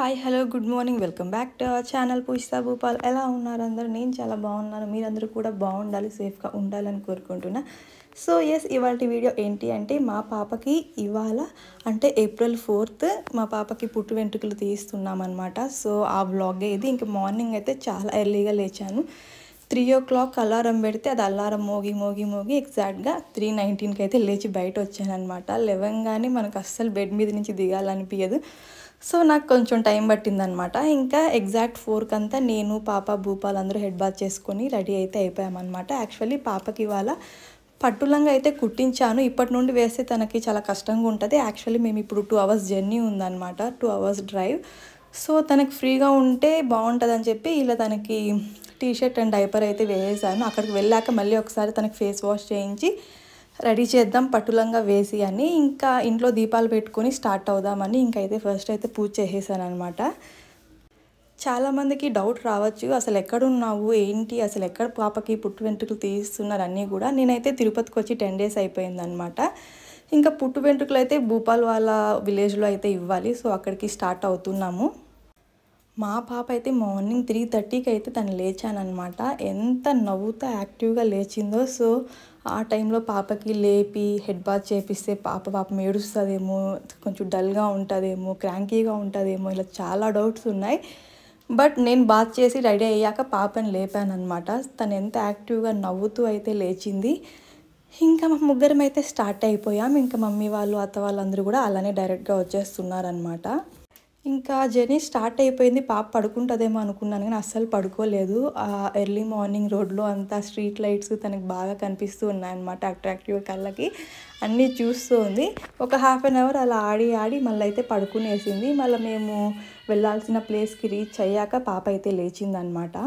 Hi hello good morning welcome back to our channel Pujitha Bhupal ఎలా ఉన్నారు అందరూ నేను చాలా బాగున్నాను మీరందరూ కూడా బాగుండాలి సేఫ్గా ఉండాలని కోరుకుంటున్నా సో ఎస్ ఇవాళ వీడియో ఏంటి అంటే మా పాపకి ఇవాళ అంటే ఏప్రిల్ ఫోర్త్ మా పాపకి పుట్టు వెంట్రుకలు తీస్తున్నాం అనమాట సో ఆ వ్లాగే ఇది ఇంకా మార్నింగ్ అయితే చాలా ఎర్లీగా లేచాను త్రీ ఓ క్లాక్ అలారం పెడితే అది అలారం మోగి మోగి మోగి ఎగ్జాక్ట్గా త్రీ నైన్టీన్కి అయితే లేచి బయట వచ్చానమాట లేవంగానే మనకు అస్సలు బెడ్ మీద నుంచి దిగాలనిపించదు సో నాకు కొంచెం టైం పట్టిందనమాట ఇంకా ఎగ్జాక్ట్ ఫోర్కి అంతా నేను పాప భూపాల్ అందరూ హెడ్ బాత్ చేసుకొని రెడీ అయితే అయిపోయామన్నమాట యాక్చువల్లీ పాపకి ఇవాళ పట్టులంగా అయితే కుట్టించాను ఇప్పటి నుండి వేస్తే తనకి చాలా కష్టంగా ఉంటుంది యాక్చువల్లీ మేము ఇప్పుడు టూ అవర్స్ జర్నీ ఉందన్నమాట టూ అవర్స్ డ్రైవ్ సో తనకి ఫ్రీగా ఉంటే బాగుంటుందని చెప్పి ఇలా తనకి టీ షర్ట్ అండ్ డైపర్ అయితే వేసాను అక్కడికి వెళ్ళాక మళ్ళీ ఒకసారి తనకి ఫేస్ వాష్ చేయించి రెడీ చేద్దాం పట్టులంగా వేసి అని ఇంకా ఇంట్లో దీపాలు పెట్టుకొని స్టార్ట్ అవుదామని ఇంకైతే ఫస్ట్ అయితే పూజ చేసేసాను అనమాట చాలామందికి డౌట్ రావచ్చు అసలు ఎక్కడున్నావు ఏంటి అసలు ఎక్కడ పాపకి పుట్టు వెంట్రుకలు తీస్తున్నారు అన్నీ కూడా నేనైతే తిరుపతికి వచ్చి టెన్ డేస్ అయిపోయిందనమాట ఇంకా పుట్టు వెంట్రుకలు అయితే భూపాల్ వాళ్ళ విలేజ్లో అయితే ఇవ్వాలి సో అక్కడికి స్టార్ట్ అవుతున్నాము మా పాప అయితే మార్నింగ్ త్రీ థర్టీకి అయితే తను లేచానమాట ఎంత నవ్వుతూ యాక్టివ్గా లేచిందో సో ఆ టైంలో పాపకి లేపి హెడ్ బాత్ చేపిస్తే పాప పాపం ఏడుస్తుందేమో కొంచెం డల్గా ఉంటుందేమో క్రాంకీగా ఉంటుందేమో ఇలా చాలా డౌట్స్ ఉన్నాయి బట్ నేను బాత్ చేసి రెడీ అయ్యాక పాపని లేపానమాట తను ఎంత యాక్టివ్గా నవ్వుతూ అయితే లేచింది ఇంకా మా ముగ్గురం అయితే స్టార్ట్ అయిపోయాం ఇంకా మమ్మీ వాళ్ళు అత్త వాళ్ళందరూ కూడా అలానే డైరెక్ట్గా వచ్చేస్తున్నారనమాట ఇంకా జర్నీ స్టార్ట్ అయిపోయింది పాప పడుకుంటుందేమో అనుకున్నాను కానీ అస్సలు పడుకోలేదు ఆ ఎర్లీ మార్నింగ్ రోడ్లో అంతా స్ట్రీట్ లైట్స్ తనకి బాగా కనిపిస్తూ ఉన్నాయన్నమాట అట్రాక్టివ్ కళ్ళకి అన్నీ చూస్తూ ఉంది ఒక హాఫ్ అన్ అవర్ అలా ఆడి ఆడి మళ్ళీ అయితే పడుకునేసింది మళ్ళీ మేము వెళ్ళాల్సిన ప్లేస్కి రీచ్ అయ్యాక పాప అయితే లేచిందనమాట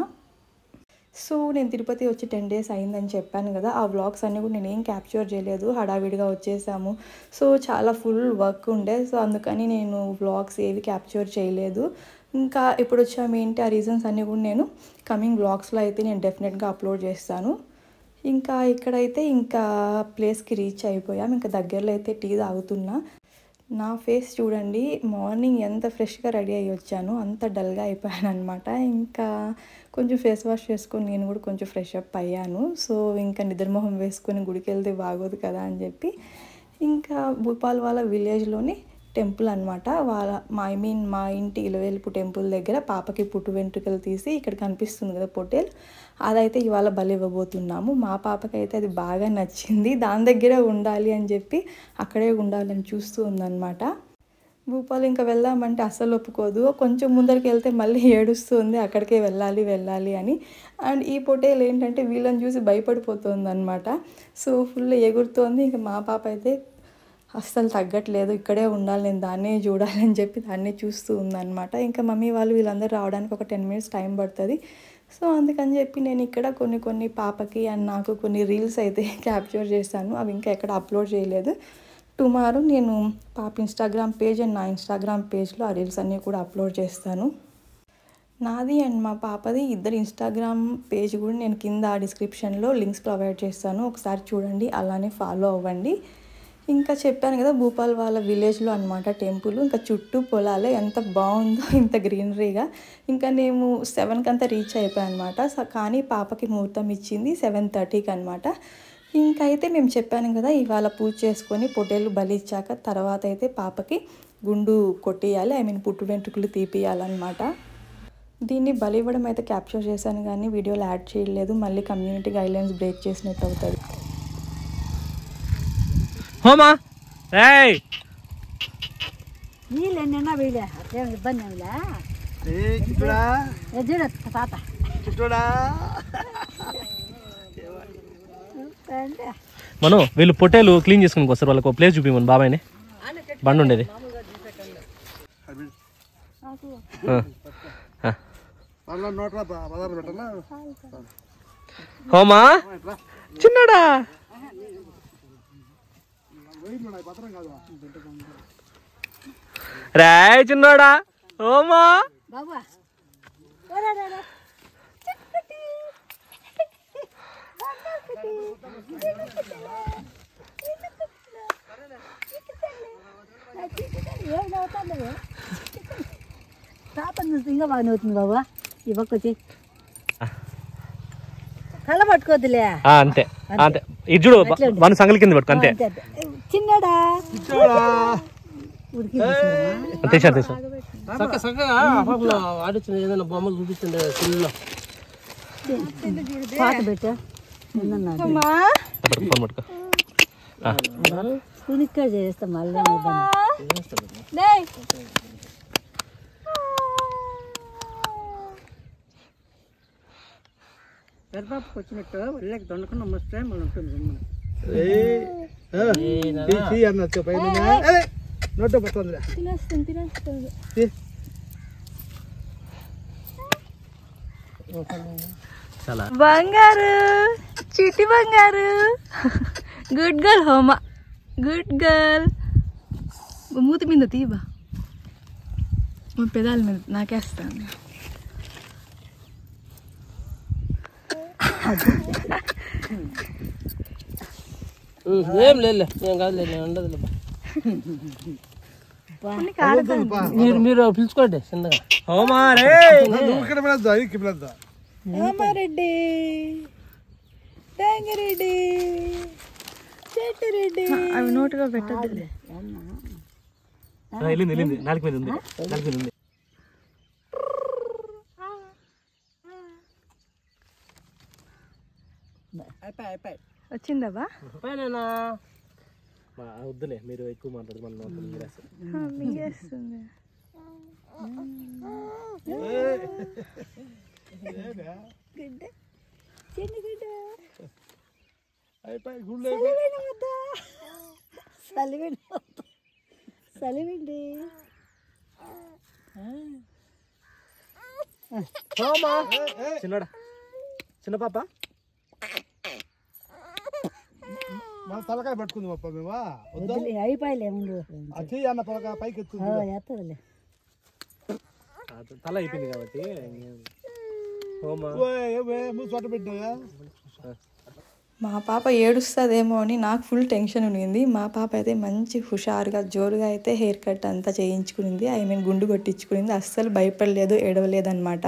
సో నేను తిరుపతి వచ్చి టెన్ డేస్ అయిందని చెప్పాను కదా ఆ వ్లాగ్స్ అన్నీ కూడా నేను ఏం క్యాప్చర్ చేయలేదు హడావిడిగా వచ్చేసాము సో చాలా ఫుల్ వర్క్ ఉండే సో అందుకని నేను వ్లాగ్స్ ఏవి క్యాప్చర్ చేయలేదు ఇంకా ఇప్పుడు వచ్చాము ఏంటి ఆ రీజన్స్ అన్నీ కూడా నేను కమింగ్ వ్లాగ్స్లో అయితే నేను డెఫినెట్గా అప్లోడ్ చేస్తాను ఇంకా ఇక్కడైతే ఇంకా ప్లేస్కి రీచ్ అయిపోయాం ఇంకా దగ్గరలో అయితే టీ తాగుతున్నా నా ఫేస్ చూడండి మార్నింగ్ ఎంత ఫ్రెష్గా రెడీ అయ్యి వచ్చాను అంత డల్గా అయిపోయాను అనమాట ఇంకా కొంచెం ఫేస్ వాష్ చేసుకొని నేను కూడా కొంచెం ఫ్రెష్ అప్ అయ్యాను సో ఇంకా నిద్రమొహం వేసుకొని గుడికి వెళ్తే బాగోదు కదా అని చెప్పి ఇంకా భూపాల్ వాళ్ళ విలేజ్లోని టెంపుల్ అనమాట వాళ్ళ మా ఐ మీన్ మా ఇంటి ఇలవేలుపు టెంపుల్ దగ్గర పాపకి పుట్టు వెంట్రుకలు తీసి ఇక్కడ కనిపిస్తుంది కదా పొటేల్ అదైతే ఇవాళ బలి ఇవ్వబోతున్నాము మా పాపకి అయితే అది బాగా నచ్చింది దాని దగ్గరే ఉండాలి అని చెప్పి అక్కడే ఉండాలని చూస్తూ ఉందన్నమాట భూపాలు ఇంకా వెళ్దామంటే అస్సలు ఒప్పుకోదు కొంచెం ముందరికి వెళ్తే మళ్ళీ ఏడుస్తుంది అక్కడికే వెళ్ళాలి వెళ్ళాలి అని అండ్ ఈ పొటేలు ఏంటంటే వీళ్ళని చూసి భయపడిపోతుంది అనమాట సో ఫుల్ ఎగురుతోంది ఇంకా మా పాప అయితే అస్సలు తగ్గట్లేదు ఇక్కడే ఉండాలి నేను దాన్నే చూడాలి అని చెప్పి దాన్నే చూస్తూ ఉందన్నమాట ఇంకా మమ్మీ వాళ్ళు వీళ్ళందరూ రావడానికి ఒక టెన్ మినిట్స్ టైం పడుతుంది సో అందుకని చెప్పి నేను ఇక్కడ కొన్ని కొన్ని పాపకి అండ్ నాకు కొన్ని రీల్స్ అయితే క్యాప్చర్ చేశాను అవి ఇంకా ఎక్కడ అప్లోడ్ చేయలేదు టుమారో నేను పాప ఇన్స్టాగ్రామ్ పేజ్ అండ్ నా ఇన్స్టాగ్రామ్ పేజ్లో ఆ రీల్స్ అన్నీ కూడా అప్లోడ్ చేస్తాను నాది అండ్ మా పాపది ఇద్దరు ఇన్స్టాగ్రామ్ పేజ్ కూడా నేను కింద డిస్క్రిప్షన్లో లింక్స్ ప్రొవైడ్ చేస్తాను ఒకసారి చూడండి అలానే ఫాలో అవ్వండి ఇంకా చెప్పాను కదా భూపాల్ వాళ్ళ విలేజ్లో అనమాట టెంపుల్ ఇంకా చుట్టూ పొలాలే ఎంత బాగుందో ఇంత గ్రీనరీగా ఇంకా మేము సెవెన్కి అంతా రీచ్ అయిపోయాం అనమాట కానీ పాపకి ముహూర్తం ఇచ్చింది సెవెన్ థర్టీకి అనమాట ఇంకా అయితే మేము చెప్పాను కదా ఇవాళ పూజ చేసుకొని పొట్టేలు బలి ఇచ్చాక తర్వాత అయితే పాపకి గుండు కొట్టేయాలి ఐ మీన్ పుట్టు వెంట్రుకలు తీపియాలన్నమాట దీన్ని బలి ఇవ్వడం అయితే క్యాప్చర్ చేశాను కానీ వీడియోలో యాడ్ చేయలేదు మళ్ళీ కమ్యూనిటీ గైడ్లైన్స్ బ్రేక్ చేసినట్టు అవుతుంది హోమా రేయ్ నీళ్ళు ఎన్నైనా వీలే అట్లేం ఇబ్బంది ఏమిలే చిట్టుడా ఎదురు తాత చిట్టుడా అంటే మను వీళ్ళు పొట్టేలు క్లీన్ చేసుకుని వస్తారు వాళ్ళకి ప్లేస్ చూపిమను బాబాయ్ని బండి ఉండేది ఆ. ఆ. వాళ్ళ నోట్ల పదార్థం పెట్టాలా హోమా చిన్నడా పత్రం కాదు రాయ్ చిన్నోడా హోమా బాబు ఏం చదువుతాను ఇంకా బాగా నవ్వుతుంది బాబా ఈ పక్క వచ్చి కళ్ళ పట్టుకోద్దులే ఆ, అంతే అంతే ఇది చూడు వన్ సంగలి కింద పట్టుకో అంతే అంతే, అంతే. చిన్నడా ఉడికి తీసా తీసా చక్క చక్కగా అప్పట్లో ఆడించిన ఏదైనా బొమ్మలు చూపించండి సినిమా పాట పెట్టా ఉందన్నాడు పట్టుకో ఫోన్ పట్టుకో ఉనిక్కడ చేస్తాం మళ్ళీ పెద్దపాపకు వచ్చినట్టు ఒళ్ళకి దొండకుండా వస్తే మళ్ళీ ఉంటుంది అన్న పైన నోట్ పడుతుంది తినేస్తుంది తినేస్తుంది చాలా బంగారు చిట్టి బంగారు గుడ్ గర్ల్ హోమ గుడ్ గర్ల్ మూతి మీద తీయబా మా పెదాల మీద నాకేస్తాను ఏం లేదు ఏం కాదు లేదు ఉండదు మీరు మీరు పిలుచుకోండి చిన్నగా ఇక్కడ పిల్లద్దా ఇక్కడ పిల్లద్దా రామారెడ్డి రంగారెడ్డి చెట్టిరెడ్డి అవి నోటుగా పెట్టద్దు వెళ్ళింది వెళ్ళింది నాలుగు మీద ఉంది నాలుగు మీద ఉంది వచ్చిందబ్బా పైన మా వద్దులే మీరు ఎక్కువ మాట్లాడు మన నోట్లో నీరేస్తారు. మింగేస్తుంది అయిపోయి గుళ్ళు సలివిండి సలివిండి చిన్నడా చిన్న పాప మన తలకాయ పట్టుకుంది అప్ప మేమా వద్దా అయిపోయలే ముందు ఆ చెయ్యి అన్న తలకాయ పైకి ఎత్తుంది ఎత్తదులే అది తల అయిపోయింది కాబట్టి హోమా మూసి పట్ట పెట్టినా మా పాప ఏడుస్తుందేమో అని నాకు ఫుల్ టెన్షన్ ఉన్నింది మా పాప అయితే మంచి హుషారుగా జోరుగా అయితే హెయిర్ కట్ అంతా చేయించుకునింది ఐ మీన్ గుండు కొట్టించుకునింది అస్సలు భయపడలేదు ఏడవలేదు అనమాట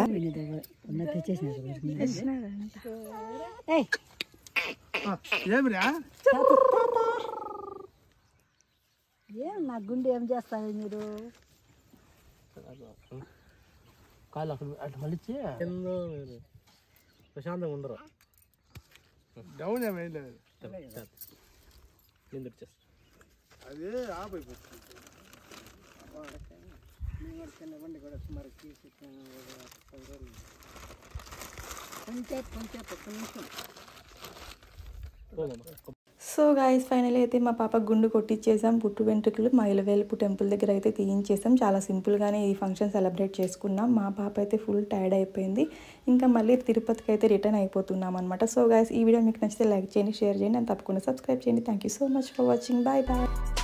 ఏయ్ ఏమిరా ఏం నా గుండె ఏం చేస్తారు మీరు కాళ్ళు అక్కడ అట్లా మళ్ళీ ఎందో మీరు ప్రశాంతంగా ఉండరు డౌన్ ఏమీ లేదు నేను తెచ్చేస్తా అది ఆపైపోతుంది కొంచెం కొంచెం ఒక్క నిమిషం హోమా సో గాయస్ ఫైనల్ అయితే మా పాప గుండు కొట్టించేసాం పుట్టు వెంట్రుకలు మా ఇలవేలుపు టెంపుల్ దగ్గర అయితే తీయించేసాం చాలా సింపుల్గానే ఈ ఫంక్షన్ సెలబ్రేట్ చేసుకున్నాం మా పాప అయితే ఫుల్ టైర్డ్ అయిపోయింది ఇంకా మళ్ళీ తిరుపతికి అయితే రిటర్న్ అయిపోతున్నాం అనమాట సో గాయస్ ఈ వీడియో మీకు నచ్చితే లైక్ చేయండి షేర్ చేయండి అండ్ తప్పకుండా సబ్స్క్రైబ్ చేయండి thank you so much for watching bye bye